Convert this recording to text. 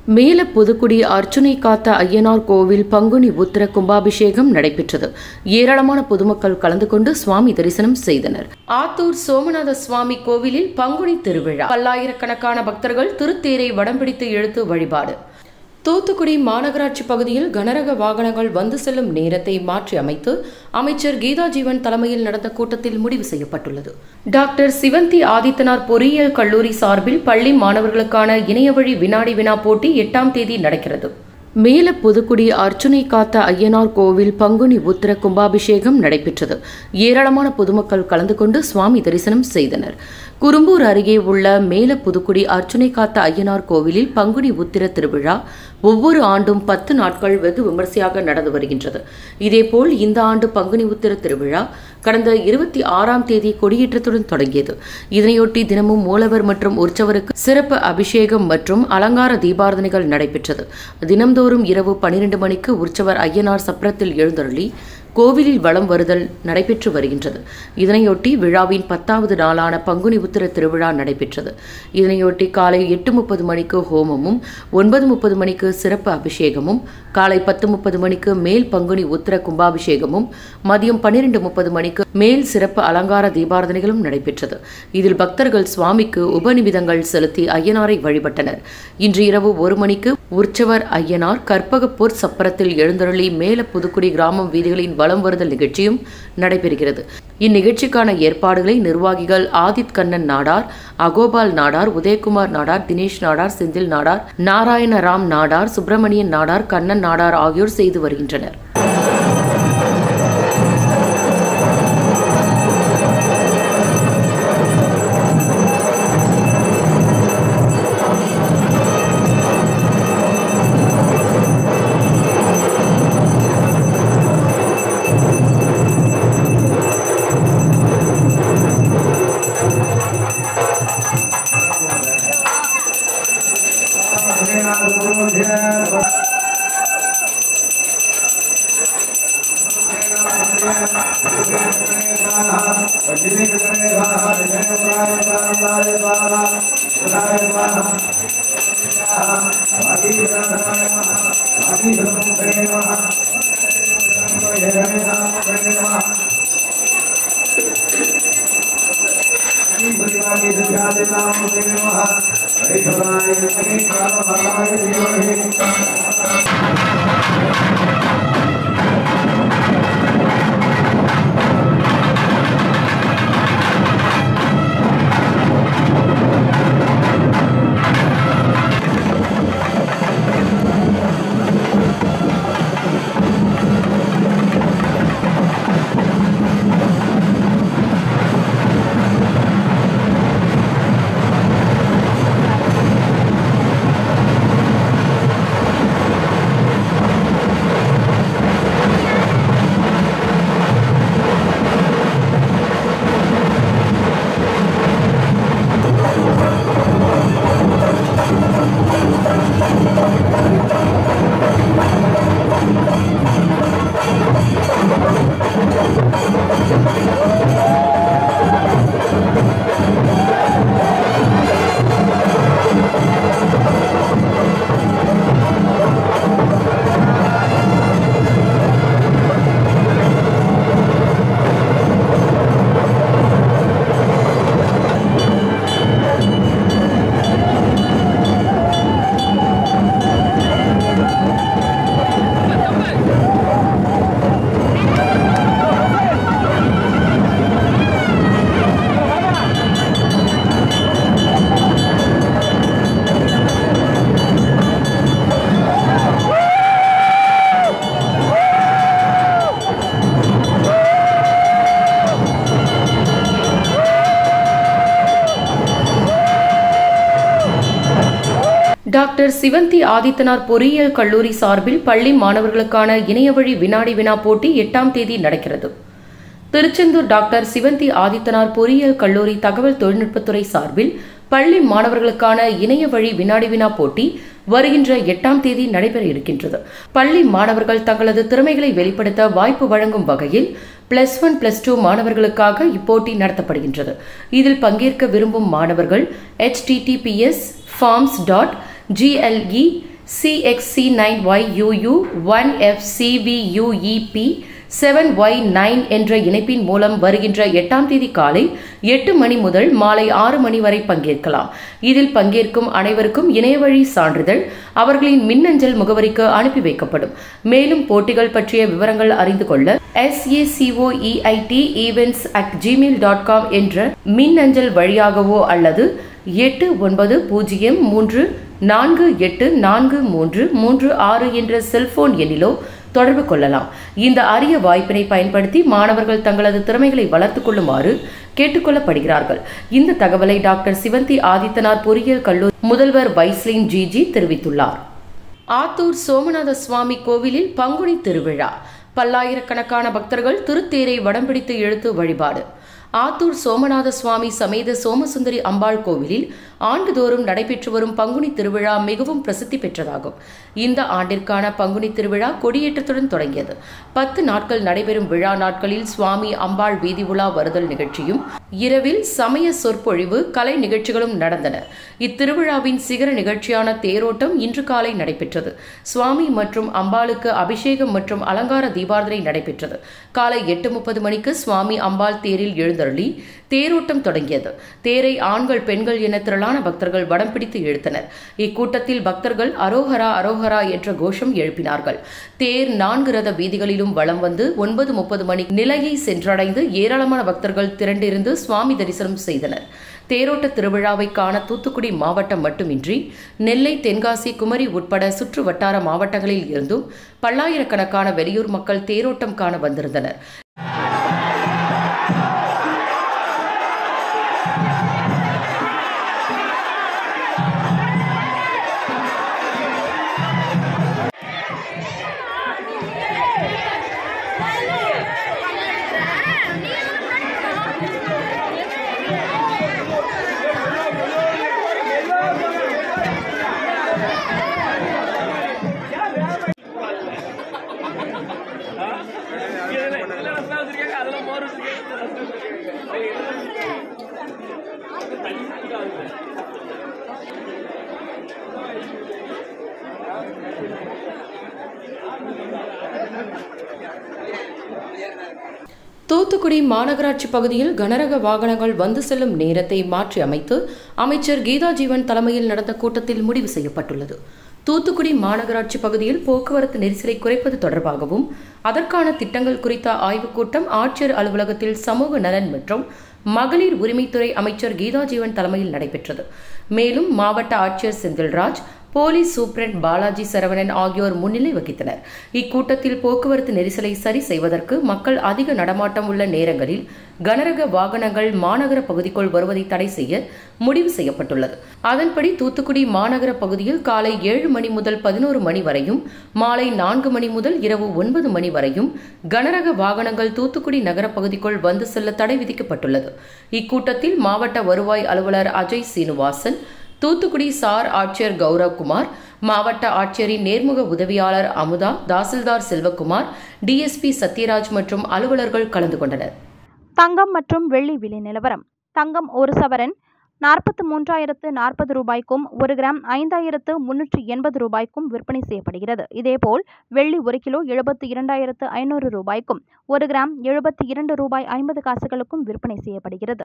மேல புதுக்குடி அர்ச்சுனை காத்த ஐயனார் கோவில் பங்குனி உத்திர கும்பாபிஷேகம் நடைபெற்றது ஏராளமான பொதுமக்கள் கலந்து கொண்டு சுவாமி தரிசனம் செய்தனர் ஆத்தூர் சோமநாத சுவாமி கோவிலில் பங்குனி திருவிழா பல்லாயிரக்கணக்கான பக்தர்கள் திருத்தேரை வடம் பிடித்து இழுத்து வழிபாடு தூத்துக்குடி மாநகராட்சி பகுதியில் கனரக வாகனங்கள் வந்து செல்லும் நேரத்தை மாற்றி அமைத்து அமைச்சர் கீதா ஜீவன் தலைமையில் நடந்த கூட்டத்தில் முடிவு செய்யப்பட்டுள்ளது டாக்டர் சிவந்தி ஆதித்தனார் பொறியியல் கல்லூரி சார்பில் பள்ளி மாணவர்களுக்கான இணையவழி வினாடி வினா போட்டி எட்டாம் தேதி நடக்கிறது மேல புதுக்குடி அர்ச்சுனை காத்த ஐயனார் கோவில் பங்குனி உத்திர கும்பாபிஷேகம் நடைபெற்றது ஏராளமான பொதுமக்கள் கலந்து கொண்டு சுவாமி தரிசனம் செய்தனர் குறும்பூர் அருகே உள்ள மேல புதுக்குடி அர்ச்சுனை காத்த ஐயனார் கோவிலில் பங்குனி உத்திர திருவிழா ஒவ்வொரு ஆண்டும் பத்து நாட்கள் வெகு விமர்சையாக நடந்து வருகின்றது இதேபோல் இந்த ஆண்டு பங்குனி உத்திர திருவிழா கடந்த இருபத்தி ஆறாம் தேதி கொடியேற்றத்துடன் தொடங்கியது இதனையொட்டி தினமும் மூலவர் மற்றும் உற்சவருக்கு சிறப்பு அபிஷேகம் மற்றும் அலங்கார தீபாரதனைகள் நடைபெற்றது தினம்தோறும் இரவு பனிரெண்டு மணிக்கு உற்சவர் ஐயனார் சப்பரத்தில் எழுந்தருளி கோவிலில் வலம் வருதல் நடைபெற்று வருகின்றது இதனையொட்டி விழாவின் பத்தாவது நாளான பங்குனி உத்திர திருவிழா நடைபெற்றது இதனையொட்டி காலை எட்டு முப்பது மணிக்கு ஹோமமும் ஒன்பது முப்பது மணிக்கு சிறப்பு அபிஷேகமும் காலை பத்து முப்பது மணிக்கு மேல் பங்குனி உத்திர கும்பாபிஷேகமும் மதியம் பன்னிரண்டு முப்பது மணிக்கு மேல் சிறப்பு அலங்கார தீபாரதனைகளும் நடைபெற்றது இதில் பக்தர்கள் சுவாமிக்கு உபநிமிதங்கள் செலுத்தி ஐயனாரை வழிபட்டனர் இன்று இரவு ஒரு மணிக்கு உற்சவர் ஐயனார் கற்பகப்பூர் சப்பரத்தில் எழுந்தருளி மேல புதுக்குடி கிராமம் வீதிகளின் வலம் வருதல் நிகழ்ச்சியும் நடைபெறுகிறது இந்நிகழ்ச்சிக்கான ஏற்பாடுகளை நிர்வாகிகள் ஆதித் கண்ணன் நாடார் அகோபால் நாடார் உதயகுமார் நாடார் தினேஷ் நாடார் செந்தில் நாடார் நாராயணராம் நாடார் சுப்பிரமணியன் நாடார் கண்ணன் நாடார் ஆகியோர் செய்து வருகின்றனர் டாக்டர் சிவந்தி ஆதித்தனார் பொறியியல் கல்லூரி சார்பில் பள்ளி மாணவர்களுக்கான இணையவழி வினாடி வினா போட்டி எட்டாம் தேதி நடக்கிறது திருச்செந்தூர் டாக்டர் சிவந்தி ஆதித்தனார் பொறியியல் கல்லூரி தகவல் தொழில்நுட்பத்துறை சார்பில் பள்ளி மாணவர்களுக்கான இணைய வழி வினாடி வினா போட்டி வருகின்ற எட்டாம் தேதி நடைபெற இருக்கின்றது பள்ளி மாணவர்கள் தங்களது திறமைகளை வெளிப்படுத்த வாய்ப்பு வழங்கும் வகையில் பிளஸ் ஒன் பிளஸ் டூ மாணவர்களுக்காக இப்போட்டி நடத்தப்படுகின்றது இதில் பங்கேற்க விரும்பும் மாணவர்கள் https forms dot G L E C X I nine Y U U one F C V U E P seven Y nine என்ற இணைப்பின் மூலம் வருகின்ற எட்டாம் தேதி காலை எட்டு மணி முதல் மாலை ஆறு மணி வரை பங்கேற்கலாம் இதில் பங்கேற்கும் அனைவருக்கும் இணையவழி சான்றிதழ் அவர்களின் மின்னஞ்சல் முகவரிக்கு அனுப்பி வைக்கப்படும் மேலும் போட்டிகள் பற்றிய விவரங்கள் அறிந்து கொள்ள SACOEIT events at Gmail dot com என்ற மின்னஞ்சல் வழியாகவோ அல்லது எட்டு ஒன்பது பூஜ்ஜியம் மூன்று நான்கு எட்டு நான்கு மூன்று மூன்று ஆறு என்ற செல்போன் எண்ணிலோ தொடர்பு கொள்ளலாம் இந்த அரிய வாய்ப்பினை பயன்படுத்தி மாணவர்கள் தங்களது திறமைகளை வளர்த்துக் கொள்ளுமாறு கேட்டுக்கொள்ளப்படுகிறார்கள் இந்த தகவலை டாக்டர் சிவந்தி ஆதித்தனார் பொறியியல் கல்லூரி முதல்வர் வைஸ்லின் ஜிஜி தெரிவித்துள்ளார் ஆத்தூர் சோமநாத சுவாமி கோவிலில் பங்குனி திருவிழா பல்லாயிரக்கணக்கான பக்தர்கள் திருத்தேரை வடம்பிடித்து இழுத்து வழிபாடு ஆத்தூர் சோமநாத சுவாமி சமேத சோமசுந்தரி அம்பாள் கோவிலில் ஆண்டுதோறும் நடைபெற்று வரும் பங்குனி திருவிழா மிகவும் பிரசித்தி பெற்றதாகும் இந்த ஆண்டிற்கான பங்குனி திருவிழா கொடியேற்றத்துடன் தொடங்கியது பத்து நாட்கள் நடைபெறும் விழா நாட்களில் சுவாமி அம்பாள் வீதி உலா வருதல் நிகழ்ச்சியும் இரவில் சமய சொற்பொழிவு கலை நிகழ்ச்சிகளும் நடந்தன இத்திருவிழாவின் சிகர நிகழ்ச்சியான தேரோட்டம் இன்று காலை நடைபெற்றது சுவாமி மற்றும் அம்பாளுக்கு அபிஷேகம் மற்றும் அலங்கார தீபாரதனை நடைபெற்றது காலை எட்டு முப்பது மணிக்கு சுவாமி அம்பாள் தேரில் எழுந்தருளி தேரோட்டம் தொடங்கியது தேரை ஆண்கள் பெண்கள் என திரளான பக்தர்கள் வடம் பிடித்து இழுத்தனர் இக்கூட்டத்தில் பக்தர்கள் அரோஹரா அரோஹரா என்ற கோஷம் எழுப்பினார்கள் தேர் நான்கு ரத வீதிகளிலும் வலம் வந்து ஒன்பது முப்பது மணி நிலையை சென்றடைந்து ஏராளமான பக்தர்கள் திரண்டிருந்து சுவாமி தரிசனம் செய்தனர் தேரோட்ட திருவிழாவை காண தூத்துக்குடி மாவட்டம் மட்டுமின்றி நெல்லை தென்காசி குமரி உட்பட சுற்று வட்டார மாவட்டங்களில் இருந்தும் பல்லாயிரக்கணக்கான வெளியூர் மக்கள் தேரோட்டம் காண வந்திருந்தனர் அதெல்லாம் மோர் தூத்துக்குடி மாநகராட்சி பகுதியில் கனரக வாகனங்கள் வந்து செல்லும் நேரத்தை மாற்றி அமைத்து அமைச்சர் கீதா ஜீவன் தலைமையில் நடந்த கூட்டத்தில் முடிவு செய்யப்பட்டுள்ளது தூத்துக்குடி மாநகராட்சி பகுதியில் போக்குவரத்து நெரிசலை குறைப்பது தொடர்பாகவும் அதற்கான திட்டங்கள் குறித்த ஆய்வுக் கூட்டம் ஆட்சியர் அலுவலகத்தில் சமூக நலன் மற்றும் மகளிர் உரிமைத்துறை அமைச்சர் கீதா ஜீவன் தலைமையில் நடைபெற்றது மேலும் மாவட்ட ஆட்சியர் செந்தில்ராஜ் போலீஸ் சூப்பரண்ட் பாலாஜி சரவணன் ஆகியோர் முன்னிலை வகித்தனர் இக்கூட்டத்தில் போக்குவரத்து நெரிசலை சரி செய்வதற்கு மக்கள் அதிக நடமாட்டம் உள்ள நேரங்களில் கனரக வாகனங்கள் மாநகர பகுதிக்குள் வருவதை தடை செய்ய முடிவு செய்யப்பட்டுள்ளது அதன்படி தூத்துக்குடி மாநகர பகுதியில் காலை ஏழு மணி முதல் பதினோரு மணி வரையும் மாலை நான்கு மணி முதல் இரவு ஒன்பது மணி வரையும் கனரக வாகனங்கள் தூத்துக்குடி நகர பகுதிக்குள் வந்து செல்ல தடை விதிக்கப்பட்டுள்ளது இக்கூட்டத்தில் மாவட்ட வருவாய் அலுவலர் அஜய் சீனிவாசன் தூத்துக்குடி சார் ஆட்சியர் கௌரவ்குமார் மாவட்ட ஆட்சியரின் நேர்முக உதவியாளர் அமுதா தாசில்தார் செல்வகுமார் டிஎஸ்பி சத்யராஜ் மற்றும் அலுவலர்கள் கலந்து கொண்டனர் தங்கம் மற்றும் வெள்ளி விலை நிலவரம் தங்கம் ஒரு சவரன் நாற்பத்து மூன்றாயிரத்து நாற்பது ரூபாய்க்கும் ஒரு கிராம் ஐந்தாயிரத்து முன்னூற்றி எண்பது ரூபாய்க்கும் விற்பனை செய்யப்படுகிறது இதேபோல் வெள்ளி ஒரு கிலோ எழுபத்து இரண்டாயிரத்து ஐநூறு ரூபாய்க்கும் ஒரு கிராம் எழுபத்தி இரண்டு ரூபாய் ஐம்பது காசுகளுக்கும் விற்பனை செய்யப்படுகிறது